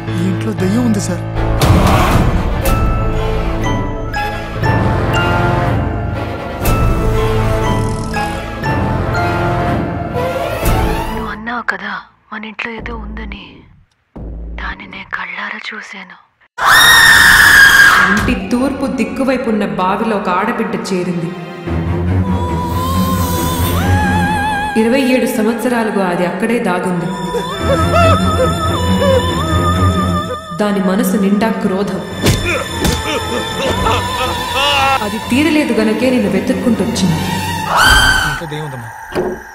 ఈ ఇంట్లో దెయ్యం ఉంది సార్ నువ్వు అన్నావు కదా మన ఇంట్లో ఏదో ఉందని దాన్ని నేను కళ్ళారా చూశాను ఇంటి తూర్పు దిక్కువైపు ఉన్న బావిలో ఒక ఆడబిడ్డ చేరింది ఇరవై ఏడు సంవత్సరాలుగా అది అక్కడే దాగుంది దాని మనసు నిండా క్రోధం అది తీరలేదు గనకే నేను వెతుక్కుంటూ వచ్చింది ఇంట్లో దెయ్యం ఉందమ్మా